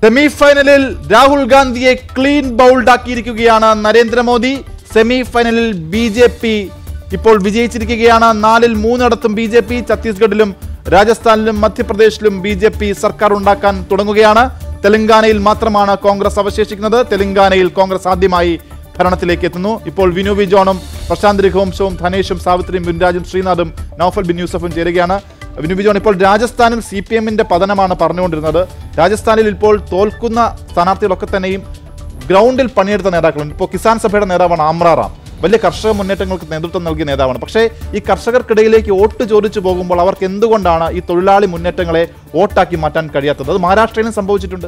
Semi ഫൈനലിൽ രാഹുൽ ഗാന്ധിയെ clean bowled ആക്കിയിരിക്കുകയാണ് നരേന്ദ്രമോദി സെമി ഫൈനലിൽ ബി ജെ പി ഇപ്പോൾ വിജയിച്ചിരിക്കുകയാണ് നാലിൽ മൂന്നിടത്തും ബി ജെ പി ഛത്തീസ്ഗഡിലും രാജസ്ഥാനിലും മധ്യപ്രദേശിലും ബി ജെ പി സർക്കാർ ഉണ്ടാക്കാൻ തുടങ്ങുകയാണ് തെലങ്കാനയിൽ മാത്രമാണ് കോൺഗ്രസ് അവശേഷിക്കുന്നത് തെലങ്കാനയിൽ കോൺഗ്രസ് ആദ്യമായി ഭരണത്തിലേക്ക് എത്തുന്നു ഇപ്പോൾ വിനു വി ജോണും പ്രശാന്ത് രഘുവംശവും ധനേഷും സാവിത്രിയും ബിൻരാജും ശ്രീനാഥും നൌഫൽ ബിൻ യൂസഫും ചേരുകയാണ് വിനു വി ജോൺ ഇപ്പോൾ രാജസ്ഥാനിൽ സി പി എമ്മിന്റെ പതനമാണ് പറഞ്ഞുകൊണ്ടിരുന്നത് രാജസ്ഥാനിൽ ഇപ്പോൾ തോൽക്കുന്ന സ്ഥാനാർത്ഥികളൊക്കെ തന്നെയും ഗ്രൗണ്ടിൽ പണിയെടുത്ത നേതാക്കളുണ്ട് ഇപ്പോൾ കിസാൻ സഭയുടെ നേതാവാണ് ആമ്രാറാം വലിയ കർഷക മുന്നേറ്റങ്ങൾക്ക് നേതൃത്വം നൽകിയ നേതാവാണ് പക്ഷേ ഈ കർഷകർക്കിടയിലേക്ക് വോട്ട് ചോദിച്ചു പോകുമ്പോൾ അവർക്ക് എന്തുകൊണ്ടാണ് ഈ തൊഴിലാളി മുന്നേറ്റങ്ങളെ വോട്ടാക്കി മാറ്റാൻ കഴിയാത്തത് അത് മഹാരാഷ്ട്രയിലും സംഭവിച്ചിട്ടുണ്ട്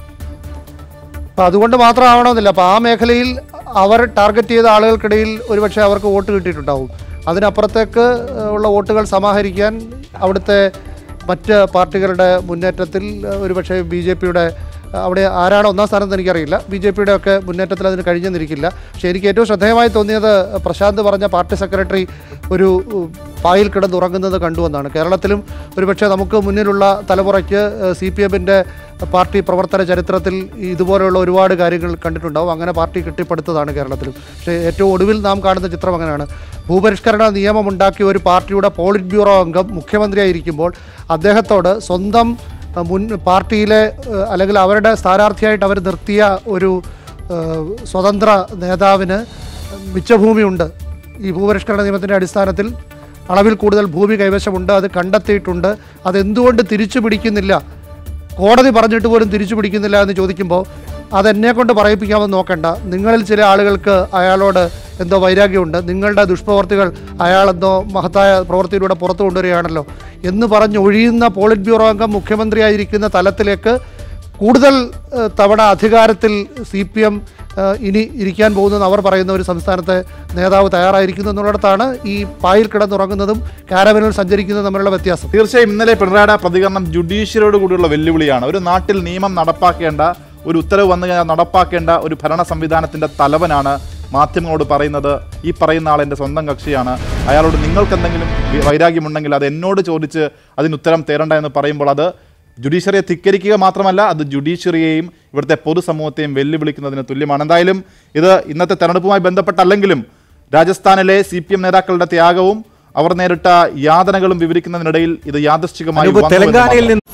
അപ്പം അതുകൊണ്ട് മാത്രമാവണമെന്നില്ല അപ്പോൾ ആ മേഖലയിൽ അവർ ടാർഗറ്റ് ചെയ്ത ആളുകൾക്കിടയിൽ ഒരുപക്ഷെ അവർക്ക് വോട്ട് കിട്ടിയിട്ടുണ്ടാവും അതിനപ്പുറത്തേക്ക് ഏഹ്, ഉള്ള വോട്ടുകൾ സമാഹരിക്കാൻ അവിടുത്തെ മറ്റ് പാർട്ടികളുടെ മുന്നേറ്റത്തിൽ ഏഹ്, ഒരുപക്ഷെ ബി ജെ പിയുടെ അവിടെ ആരാണ് ഒന്നാം സ്ഥാനത്ത് എനിക്കറിയില്ല ബി ജെ പിയുടെ ഒക്കെ മുന്നേറ്റത്തിൽ അതിന് കഴിഞ്ഞെന്നിരിക്കില്ല പക്ഷേ എനിക്ക് ഏറ്റവും ശ്രദ്ധേയമായി തോന്നിയത് പ്രശാന്ത് പറഞ്ഞ പാർട്ടി സെക്രട്ടറി ഒരു ഉം, പായിൽ കിടന്നുറങ്ങുന്നത് കണ്ടുവെന്നാണ് കേരളത്തിലും ഒരുപക്ഷെ നമുക്ക് മുന്നിലുള്ള തലമുറയ്ക്ക് സി പി എമ്മിൻ്റെ പാർട്ടി പ്രവർത്തന ചരിത്രത്തിൽ ഇതുപോലെയുള്ള ഒരുപാട് കാര്യങ്ങൾ കണ്ടിട്ടുണ്ടാവും അങ്ങനെ പാർട്ടി കെട്ടിപ്പടുത്തതാണ് കേരളത്തിലും പക്ഷേ ഏറ്റവും ഒടുവിൽ നാം കാണുന്ന ചിത്രം അങ്ങനെയാണ് ഭൂപരിഷ്കരണ നിയമമുണ്ടാക്കിയ ഒരു പാർട്ടിയുടെ പോളിറ്റ് ബ്യൂറോ അംഗം മുഖ്യമന്ത്രിയായിരിക്കുമ്പോൾ അദ്ദേഹത്തോട് സ്വന്തം അഹ്, മുൻ പാർട്ടിയിലെ അഹ്, അല്ലെങ്കിൽ അവരുടെ സ്ഥാനാർത്ഥിയായിട്ട് അവർ നിർത്തിയ ഒരു അഹ്, സ്വതന്ത്ര നേതാവിന് മിച്ചഭൂമിയുണ്ട് ഈ ഭൂപരിഷ്കരണ നിയമത്തിൻ്റെ അടിസ്ഥാനത്തിൽ അളവിൽ കൂടുതൽ ഭൂമി കൈവശമുണ്ട് അത് കണ്ടെത്തിയിട്ടുണ്ട് അതെന്തുകൊണ്ട് തിരിച്ചു പിടിക്കുന്നില്ല കോടതി പറഞ്ഞിട്ട് പോലും തിരിച്ചു പിടിക്കുന്നില്ല എന്ന് ചോദിക്കുമ്പോൾ അതെന്നെ കൊണ്ട് പറയിപ്പിക്കാമെന്ന് നോക്കണ്ട നിങ്ങളിൽ ചില ആളുകൾക്ക് അയാളോട് എന്തോ വൈരാഗ്യമുണ്ട് നിങ്ങളുടെ ദുഷ്പ്രവർത്തികൾ അയാളെന്തോ മഹത്തായ പ്രവൃത്തിയിലൂടെ പുറത്തു കൊണ്ടുവരികയാണല്ലോ എന്ന് പറഞ്ഞ് ഒഴിയുന്ന പോളിറ്റ് ബ്യൂറോ അംഗം മുഖ്യമന്ത്രിയായിരിക്കുന്ന തലത്തിലേക്ക് കൂടുതൽ ഏഹ്, തവണ അധികാരത്തിൽ സി പി എം ഇനി ഇരിക്കാൻ പോകുന്നതെന്ന് അവർ പറയുന്ന ഒരു സംസ്ഥാനത്തെ നേതാവ് തയ്യാറായിരിക്കുന്നു എന്നുള്ളിടത്താണ് ഈ പായിൽ കിടന്നുറങ്ങുന്നതും കാരവനിൽ സഞ്ചരിക്കുന്നതും തമ്മിലുള്ള വ്യത്യാസം തീർച്ചയായും ഇന്നലെ പിണറായിയുടെ പ്രതികരണം ജുഡീഷ്യറിയോട് കൂടിയുള്ള വെല്ലുവിളിയാണ് ഒരു നാട്ടിൽ നിയമം നടപ്പാക്കേണ്ട ഒരു ഉത്തരവ് വന്നു കഴിഞ്ഞാൽ നടപ്പാക്കേണ്ട ഒരു ഭരണ സംവിധാനത്തിന്റെ തലവനാണ് മാധ്യമങ്ങളോട് പറയുന്നത് ഈ പറയുന്ന ആൾ എൻ്റെ സ്വന്തം കക്ഷിയാണ് അയാളോട് നിങ്ങൾക്ക് എന്തെങ്കിലും വി- വൈരാഗ്യമുണ്ടെങ്കിൽ അത് എന്നോട് ചോദിച്ച് അതിന് ഉത്തരം തേരണ്ട എന്ന് പറയുമ്പോൾ അത് ജുഡീഷ്യറിയെ ധിക്കരിക്കുക മാത്രമല്ല അത് ജുഡീഷ്യറിയെയും ഇവിടുത്തെ പൊതുസമൂഹത്തെയും വെല്ലുവിളിക്കുന്നതിന് തുല്യമാണ് എന്തായാലും ഇത് ഇന്നത്തെ തെരഞ്ഞെടുപ്പുമായി ബന്ധപ്പെട്ടല്ലെങ്കിലും രാജസ്ഥാനിലെ സി പി എം നേതാക്കളുടെ ത്യാഗവും അവർ നേരിട്ട യാതനകളും വിവരിക്കുന്നതിനിടയിൽ ഇത് യാദൃശ്ചികമായി അനൂപ് വന്നു എന്ന് തെലങ്കാനയിൽ മാത്രം. നിന്ന്